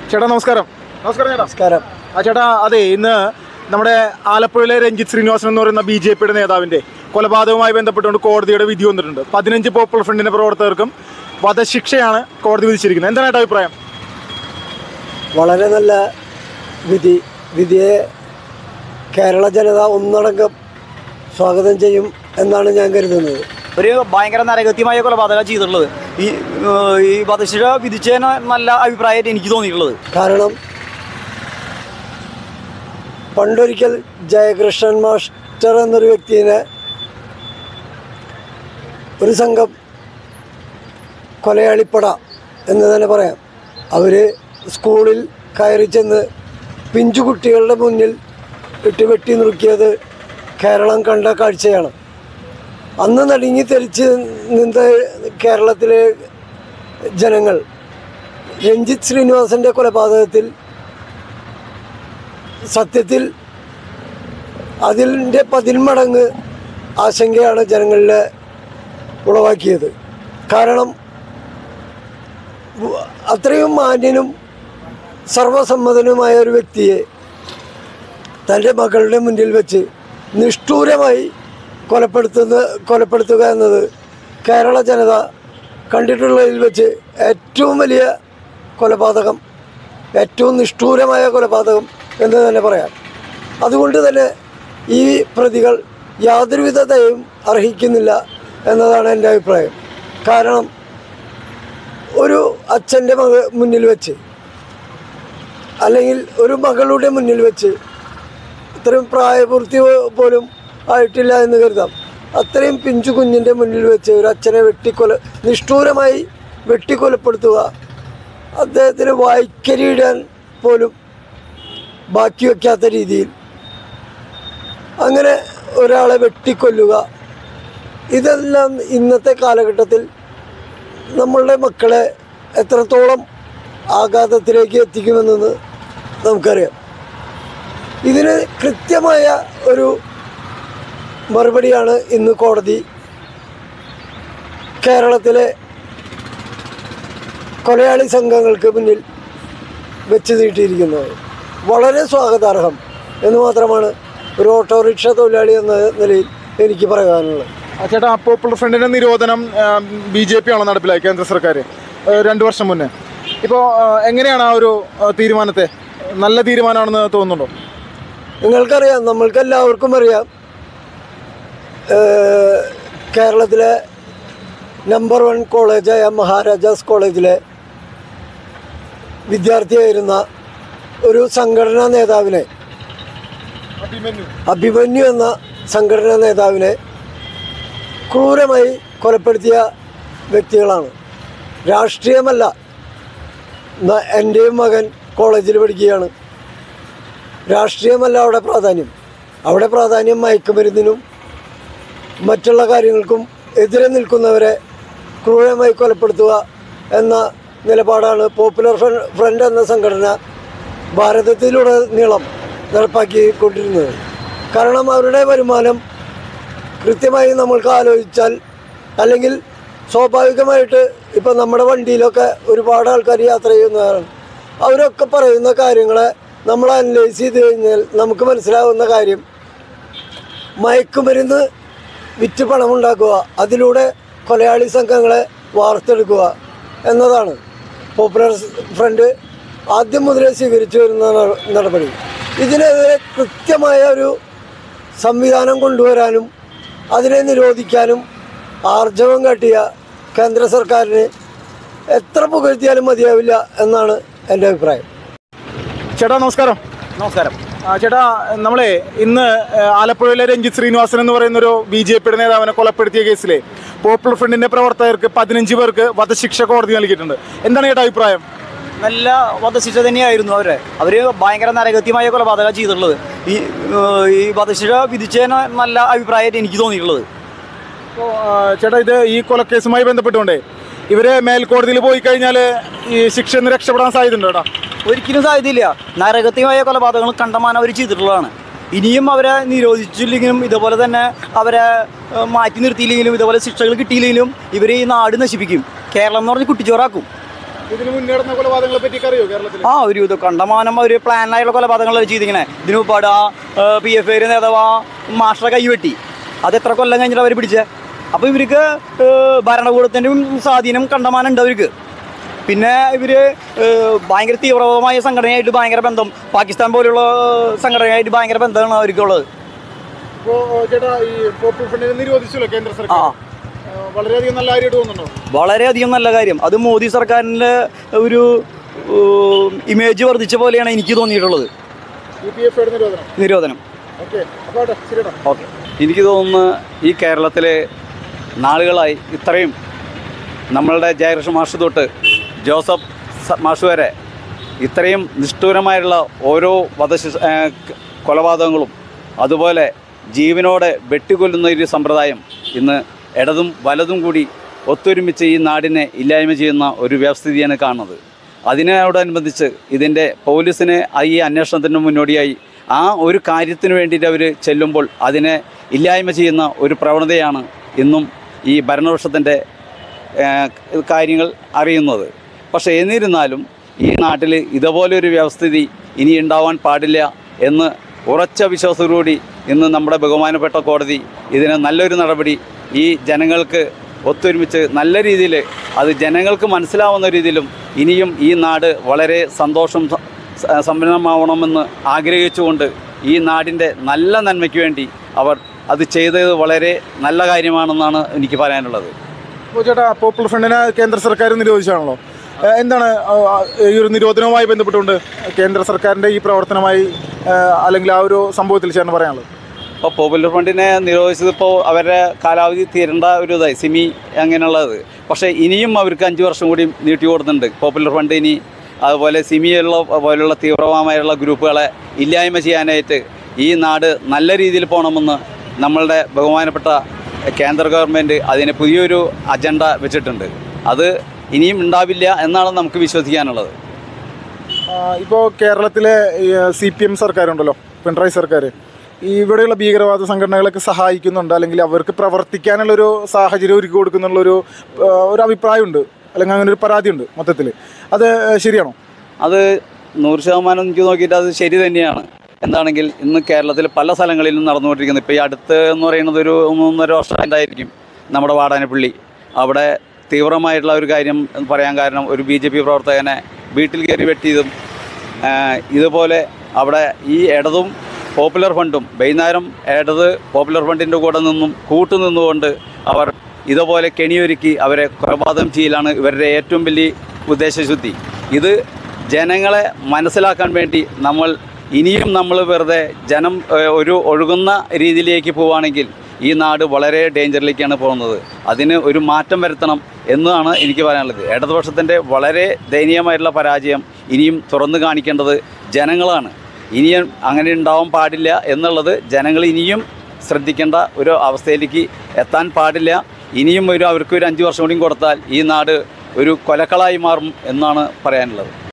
ചേട്ടാ നമസ്കാരം നമസ്കാരം ചേട്ടാ നമസ്കാരം ആ ചേട്ടാ അതെ ഇന്ന് നമ്മുടെ ആലപ്പുഴയിലെ രഞ്ജിത്ത് ശ്രീനിവാസൻ എന്ന് പറയുന്ന ബി ജെ പിയുടെ നേതാവിന്റെ കൊലപാതകവുമായി ബന്ധപ്പെട്ടുകൊണ്ട് കോടതിയുടെ വിധി വന്നിട്ടുണ്ട് പതിനഞ്ച് പോപ്പുലർ ഫ്രണ്ടിന്റെ പ്രവർത്തകർക്കും വധശിക്ഷയാണ് കോടതി വിധിച്ചിരിക്കുന്നത് എന്താണ് ചേട്ടാ അഭിപ്രായം വളരെ നല്ല വിധി വിധിയെ കേരള ജനത ഒന്നടങ്കം സ്വാഗതം ചെയ്യും എന്നാണ് ഞാൻ കരുതുന്നത് ഒരു ഭയങ്കര നരകത്യമായ കൊലപാതകം ചെയ്തിട്ടുള്ളത് ഈ ഏഹ്, ഈ വധശിക്ഷ വിധിച്ചതിന് നല്ല അഭിപ്രായമായിട്ട് എനിക്ക് തോന്നിയിട്ടുള്ളത് കാരണം പണ്ടൊരിക്കൽ ജയകൃഷ്ണൻ മാസ്റ്റർ എന്നൊരു വ്യക്തിനെ ഒരു സംഘം കൊലയാളിപ്പട എന്ന് തന്നെ പറയാം അവർ സ്കൂളിൽ കയറി ചെന്ന് പിഞ്ചു കുട്ടികളുടെ മുന്നിൽ ഇട്ട് വെട്ടി നുറുക്കിയത് കേരളം കണ്ട കാഴ്ചയാണ് അന്ന് നടുങ്ങി തെറിച്ച് നിന്ന കേരളത്തിലെ ജനങ്ങൾ രഞ്ജിത്ത് ശ്രീനിവാസൻ്റെ കൊലപാതകത്തിൽ സത്യത്തിൽ അതിൻ്റെ പതിന്മടങ്ങ് ആശങ്കയാണ് ജനങ്ങളിലെ ഉളവാക്കിയത് കാരണം വ- അത്രയും മാന്യനും സർവസമ്മതനുമായ ഒരു വ്യക്തിയെ തൻ്റെ മകളുടെ മുന്നിൽ വെച്ച് നിഷ്ഠൂരമായി കൊലപ്പെടുത്തുന്ന കൊലപ്പെടുത്തുക എന്നത് കേരള ജനത കണ്ടിട്ടുള്ളതിൽ വെച്ച് ഏറ്റവും വലിയ കൊലപാതകം ഏറ്റവും നിഷ്ഠൂരമായ കൊലപാതകം എന്ന് തന്നെ പറയാം അതുകൊണ്ട് തന്നെ ഈ പ്രതികൾ യാതൊരുവിധ ദയവും അർഹിക്കുന്നില്ല എന്നതാണ് എൻ്റെ അഭിപ്രായം കാരണം ഒരു അച്ഛൻ്റെ മക മുന്നിൽ വെച്ച് അല്ലെങ്കിൽ ഒരു മകളുടെ മുന്നിൽ വെച്ച് ഇത്രയും പ്രായപൂർത്തി പോ- പോലും ആയിട്ടില്ല എന്ന് കരുതാം അത്രയും പിഞ്ചു കുഞ്ഞിൻ്റെ മുന്നിൽ വെച്ച് ഒരു അച്ഛനെ വെട്ടിക്കൊല നിഷ്ഠൂരമായി വെട്ടിക്കൊലപ്പെടുത്തുക അദ്ദേഹത്തിന് വായിക്കരിയിടാൻ പോലും ബാക്കി വയ്ക്കാത്ത രീതിയിൽ അങ്ങനെ ഒരാളെ വെട്ടിക്കൊല്ലുക ഇതെല്ലാം ഇന്നത്തെ കാലഘട്ടത്തിൽ നമ്മളുടെ മക്കളെ എത്രത്തോളം ആഘാതത്തിലേക്ക് എത്തിക്കുമെന്ന് നമുക്കറിയാം ഇതിന് കൃത്യമായ ഒരു മറുപടിയാണ് ഇന്ന് കോടതി കേരളത്തിലെ കൊലയാളി സംഘങ്ങൾക്ക് മുന്നിൽ വെച്ച് നീട്ടിയിരിക്കുന്നത് വളരെ സ്വാഗതാർഹം എന്ന് മാത്രമാണ് ഒരു ഓട്ടോറിക്ഷ തൊഴിലാളി എന്ന നിലയിൽ എനിക്ക് പറയാനുള്ളത് ആ ചേട്ടാ പോപ്പുലർ ഫ്രണ്ടിന്റെ നിരോധനം ബി ജെ പി ആണോ നടപ്പിലാക്കി കേന്ദ്ര സർക്കാർ രണ്ടു വർഷം മുന്നേ ഇപ്പോൾ എങ്ങനെയാണ് ആ ഒരു ആ, തീരുമാനത്തെ നല്ല തീരുമാനമാണെന്ന് തോന്നുന്നുണ്ടോ നിങ്ങൾക്കറിയാം നമ്മൾക്ക് എല്ലാവർക്കും അറിയാം ഏഹ്, കേരളത്തിലെ നമ്പർ വൺ കോളേജായ മഹാരാജാസ് കോളേജിലെ വിദ്യാർത്ഥിയായിരുന്ന ഒരു സംഘടനാ നേതാവിനെ അഭിമന്യു എന്ന സംഘടനാ നേതാവിനെ ക്രൂരമായി കൊലപ്പെടുത്തിയ വ്യക്തികളാണ് രാഷ്ട്രീയമല്ല ന- എൻ്റെയും മകൻ കോളേജിൽ പഠിക്കുകയാണ് രാഷ്ട്രീയമല്ല അവിടെ പ്രാധാന്യം അവിടെ പ്രാധാന്യം മയക്കുമരുന്നിനും മറ്റുള്ള കാര്യങ്ങൾക്കും എതിരെ നിൽക്കുന്നവരെ ക്രൂരമായി കൊലപ്പെടുത്തുക എന്ന നിലപാടാണ് പോപ്പുലർ ഫ്ര- ഫ്രണ്ട് എന്ന സംഘടന ഭാരതത്തിലുടനീളം നടപ്പാക്കിക്കൊണ്ടിരുന്നത് കാരണം അവരുടെ വരുമാനം കൃത്യമായി നമ്മൾക്ക് ആലോചിച്ചാൽ അല്ലെങ്കിൽ സ്വാഭാവികമായിട്ട് ഇപ്പം നമ്മുടെ വണ്ടിയിലൊക്കെ ഒരുപാട് ആൾക്കാർ യാത്ര ചെയ്യുന്നവരാണ് അവരൊക്കെ പറയുന്ന കാര്യങ്ങളെ നമ്മൾ അനലൈസ് ചെയ്ത് കഴിഞ്ഞാൽ നമുക്ക് മനസ്സിലാവുന്ന കാര്യം മയക്കുമരുന്ന് വിറ്റ് പണമുണ്ടാക്കുക അതിലൂടെ കൊലയാളി സംഘങ്ങളെ വാർത്തെടുക്കുക എന്നതാണ് പോപ്പുലർ ഫ്രണ്ട് ആദ്യം മുതലേ സ്വീകരിച്ചു വരുന്ന ന- നടപടി ഇതിനെതിരെ കൃത്യമായ ഒരു സംവിധാനം കൊണ്ടുവരാനും അതിനെ നിരോധിക്കാനും ആർജവം കാട്ടിയ കേന്ദ്ര സർക്കാരിന് എത്ര പുകഴ്ത്തിയാലും മതിയാവില്ല എന്നാണ് എൻ്റെ അഭിപ്രായം ചേട്ടാ നമസ്കാരം നമസ്കാരം ആ, ചേട്ടാ നമ്മളെ ഇന്ന് ആ, ആലപ്പുഴയിലെ രഞ്ജിത്ത് ശ്രീനിവാസൻ എന്ന് പറയുന്ന ഒരു ബി ജെ പിയുടെ നേതാവിനെ കൊലപ്പെടുത്തിയ കേസിലെ പോപ്പുലർ ഫ്രണ്ടിന്റെ പ്രവർത്തകർക്ക് പതിനഞ്ച് പേർക്ക് വധശിക്ഷ കോടതി നൽകിയിട്ടുണ്ട് എന്താണ് ചേട്ടാ അഭിപ്രായം നല്ല വധശിക്ഷ തന്നെയായിരുന്നു അവരെ അവർ ഭയങ്കര നരകത്യമായ കൊലപാതകം ചെയ്തിട്ടുള്ളത് ഈ ഏഹ്, ഈ വധശിക്ഷ വിധിച്ചതിന് നല്ല അഭിപ്രായമായിട്ട് എനിക്ക് തോന്നിയിട്ടുള്ളത് അപ്പോൾ ചേട്ടാ ഇത് ഈ കൊലക്കേസുമായി ബന്ധപ്പെട്ടുകൊണ്ടേ ഇവര് മേൽക്കോടതിയിൽ പോയി കഴിഞ്ഞാൽ ഈ ശിക്ഷ നിന്ന് രക്ഷപ്പെടാൻ സാധ്യതയുണ്ടോ ചേട്ടാ ഒരിക്കലും സാധ്യതയില്ല നരകത്യമായ കൊലപാതകങ്ങൾ കണ്ടമാനം അവർ ചെയ്തിട്ടുള്ളതാണ് ഇനിയും അവരെ നിരോധിച്ചില്ലെങ്കിലും ഇതുപോലെ തന്നെ അവരെ ഏഹ്, മാറ്റി നിർത്തിയില്ലെങ്കിലും ഇതുപോലെ ശിക്ഷകൾ കിട്ടിയില്ലെങ്കിലും ഇവർ ഈ നാട് നശിപ്പിക്കും കേരളം എന്ന് പറഞ്ഞ് കുട്ടിച്ചോറാക്കും ഇതിന് മുന്നേ നടന്ന കൊലപാതകങ്ങളെ പറ്റി അറിയോ കേരളത്തിൽ ആ ഒരു ഇത് കണ്ടമാനം ഒരു പ്ലാനായുള്ള കൊലപാതകങ്ങൾ ചെയ്തിങ്ങനെ ഇതിനു മുമ്പാട് ആ പി എഫ് ഐ നേതാവ് ആ മാസ്റ്ററെ കൈവെട്ടി അത് എത്ര കൊല്ലം കഴിഞ്ഞിട്ട് അവർ പിടിച്ചേ അപ്പോൾ ഇവർക്ക് ഏഹ്, ഭരണകൂടത്തിൻ്റെയും സ്വാധീനം കണ്ടമാനം ഉണ്ട് അവർക്ക് പിന്നെ ഇവർ ഭയങ്കര തീവ്രമായ സംഘടനയായിട്ട് ഭയങ്കര ബന്ധം പാകിസ്ഥാൻ പോലുള്ള സംഘടനയായിട്ട് ഭയങ്കര ബന്ധമാണ് അവർക്കുള്ളത് ഇപ്പോ ചേട്ടാ ഈ പോപ്പുലർ ഫ്രണ്ടിനെ നിരോധിച്ചല്ലോ കേന്ദ്ര ആ സർക്കാർ ആ, വളരെയധികം നല്ല കാര്യമായിട്ട് തോന്നുന്നുണ്ടോ വളരെയധികം നല്ല കാര്യം അത് മോദി സർക്കാരിൻ്റെ ഒരു ഇമേജ് വർദ്ധിച്ച പോലെയാണ് എനിക്ക് തോന്നിയിട്ടുള്ളത് ഇ പി എഫ് നിരോധനം നിരോധനം ഓക്കെ അപ്പോൾ ആട്ടെ ശരിയേട്ടാ ഓക്കെ എനിക്ക് തോന്നുന്നു ഈ കേരളത്തിലെ നാളുകളായി ഇത്രയും നമ്മളുടെ ജയകൃഷ്ണ മാഷ് തൊട്ട് ജോസഫ് സ- മാഷ് വരെ ഇത്രയും നിഷ്ഠൂരമായുള്ള ഓരോ വധശിഷ ഏ, ക- കൊലപാതകങ്ങളും അതുപോലെ ജീവനോടെ വെട്ടിക്കൊല്ലുന്ന ഒരു സമ്പ്രദായം ഇന്ന് ഇടതും വലതും കൂടി ഒത്തൊരുമിച്ച് ഈ നാടിനെ ഇല്ലായ്മ ചെയ്യുന്ന ഒരു വ്യവസ്ഥിതിയാണ് കാണുന്നത് അതിനോടനുബന്ധിച്ച് ഇതിൻ്റെ പോലീസിന് ആ ഈ അന്വേഷണത്തിന് മുന്നോടിയായി ആ ഒരു കാര്യത്തിന് വേണ്ടിയിട്ട് അവർ ചെല്ലുമ്പോൾ അതിനെ ഇല്ലായ്മ ചെയ്യുന്ന ഒരു പ്രവണതയാണ് ഇന്നും ഈ ഭരണപക്ഷത്തിൻ്റെ ഏഹ്, കാര്യങ്ങൾ അറിയുന്നത് പക്ഷേ എന്നിരുന്നാലും ഈ നാട്ടിൽ ഇതുപോലെ ഒരു വ്യവസ്ഥിതി ഇനി ഉണ്ടാവാൻ പാടില്ല എന്ന് ഉറച്ച വിശ്വാസത്തോടുകൂടി ഇന്ന് നമ്മുടെ ബഹുമാനപ്പെട്ട കോടതി ഇതിന് നല്ലൊരു നടപടി ഈ ജനങ്ങൾക്ക് ഒത്തൊരുമിച്ച് നല്ല രീതിയിൽ അത് ജനങ്ങൾക്ക് മനസ്സിലാവുന്ന രീതിയിലും ഇനിയും ഈ നാട് വളരെ സന്തോഷം സ- സ- സമ്പന്നമാവണമെന്ന് ആഗ്രഹിച്ചുകൊണ്ട് ഈ നാടിൻ്റെ നല്ല നന്മയ്ക്ക് വേണ്ടി അവർ അത് ചെയ്തത് വളരെ നല്ല കാര്യമാണെന്നാണ് എനിക്ക് പറയാനുള്ളത് അപ്പോൾ ചേട്ടാ പോപ്പുലർ ഫ്രണ്ടിനെ കേന്ദ്ര സർക്കാർ നിരോധിച്ചാണല്ലോ ഏ, എന്താണ് ആ, ആ, ഈ ഒരു നിരോധനവുമായി ബന്ധപ്പെട്ടുകൊണ്ട് കേന്ദ്ര സർക്കാരിൻ്റെ ഈ പ്രവർത്തനമായി ഏ, അല്ലെങ്കിൽ ആ ഒരു സംഭവത്തിൽ ചേട്ടൻ പറയാനുള്ളത് ഇപ്പോൾ പോപ്പുലർ ഫണ്ടിനെ നിരോധിച്ചതിപ്പോൾ അവരുടെ കാലാവധി തീരേണ്ട ഒരു ഇതായി സിമി അങ്ങനെയുള്ളത് പക്ഷേ ഇനിയും അവർക്ക് അഞ്ച് വർഷം കൂടി നീട്ടി കൊടുക്കുന്നുണ്ട് പോപ്പുലർ ഫണ്ട് ഇനി അതുപോലെ സിമിയുള്ള പോലുള്ള തീവ്രമായുള്ള ഗ്രൂപ്പുകളെ ഇല്ലായ്മ ചെയ്യാനായിട്ട് ഈ നാട് നല്ല രീതിയിൽ പോകണമെന്ന് നമ്മളുടെ ബഹുമാനപ്പെട്ട കേന്ദ്ര ഗവൺമെൻറ് അതിന് പുതിയൊരു അജണ്ട വെച്ചിട്ടുണ്ട് അത് ഇനിയും ഉണ്ടാവില്ല എന്നാണ് നമുക്ക് വിശ്വസിക്കാനുള്ളത് ഇപ്പോൾ കേരളത്തിലെ സി പി എം സർക്കാരുണ്ടല്ലോ പിണറായി സർക്കാർ ഈ ഇവിടെയുള്ള ഭീകരവാദ സംഘടനകളൊക്കെ സഹായിക്കുന്നുണ്ട് അല്ലെങ്കിൽ അവർക്ക് പ്രവർത്തിക്കാനുള്ളൊരു സാഹചര്യം ഒരുക്കി കൊടുക്കുന്നുള്ളൊരു ആ, ഒരു അഭിപ്രായമുണ്ട് അല്ലെങ്കിൽ അങ്ങനെ ഒരു പരാതിയുണ്ട് മൊത്തത്തിൽ അത് ശരിയാണോ അത് നൂറ് ശതമാനം എനിക്ക് നോക്കിയിട്ട് അത് ശരി തന്നെയാണ് എന്താണെങ്കിൽ ഇന്ന് കേരളത്തിൽ പല സ്ഥലങ്ങളിലും നടന്നുകൊണ്ടിരിക്കുന്നത് ഇപ്പോൾ ഈ അടുത്ത് എന്ന് പറയുന്നത് ഒരു മൂന്നര വർഷം ഉണ്ടായിരിക്കും നമ്മുടെ വാടാനപ്പള്ളി അവിടെ തീവ്രമായിട്ടുള്ള ഒരു കാര്യം എന്ന് പറയാൻ കാരണം ഒരു ബി ജെ പി പ്രവർത്തകനെ വീട്ടിൽ കയറി വെട്ടിയതും ആ, ഇതുപോലെ അവിടെ ഈ ഇടതും പോപ്പുലർ ഫണ്ടും വൈകുന്നേരം ഇടത് പോപ്പുലർ ഫണ്ടിൻ്റെ കൂടെ നിന്നും കൂട്ടുനിന്നുകൊണ്ട് അവർ ഇതുപോലെ കെണിയൊരുക്കി അവരെ കൊലപാതകം ചെയ്യലാണ് ഇവരുടെ ഏറ്റവും വലിയ ഉദ്ദേശശുദ്ധി ഇത് ജനങ്ങളെ മനസ്സിലാക്കാൻ വേണ്ടി നമ്മൾ ഇനിയും നമ്മൾ വെറുതെ ജനം ഏഹ്, ഒരു ഒഴുകുന്ന രീതിയിലേക്ക് പോവുകയാണെങ്കിൽ ഈ നാട് വളരെ ഡേഞ്ചറിലേക്കാണ് പോകുന്നത് അതിന് ഒരു മാറ്റം വരുത്തണം എന്നാണ് എനിക്ക് പറയാനുള്ളത് ഇടതുപക്ഷത്തിൻ്റെ വളരെ ദയനീയമായിട്ടുള്ള പരാജയം ഇനിയും തുറന്നു കാണിക്കേണ്ടത് ജനങ്ങളാണ് ഇനിയും അങ്ങനെ ഉണ്ടാവാൻ പാടില്ല എന്നുള്ളത് ജനങ്ങൾ ഇനിയും ശ്രദ്ധിക്കേണ്ട ഒരു അവസ്ഥയിലേക്ക് എത്താൻ പാടില്ല ഇനിയും ഒരു അവർക്ക് ഒരു അഞ്ച് വർഷം കൂടിയും കൊടുത്താൽ ഈ നാട് ഒരു കൊലക്കളായി മാറും എന്നാണ് പറയാനുള്ളത്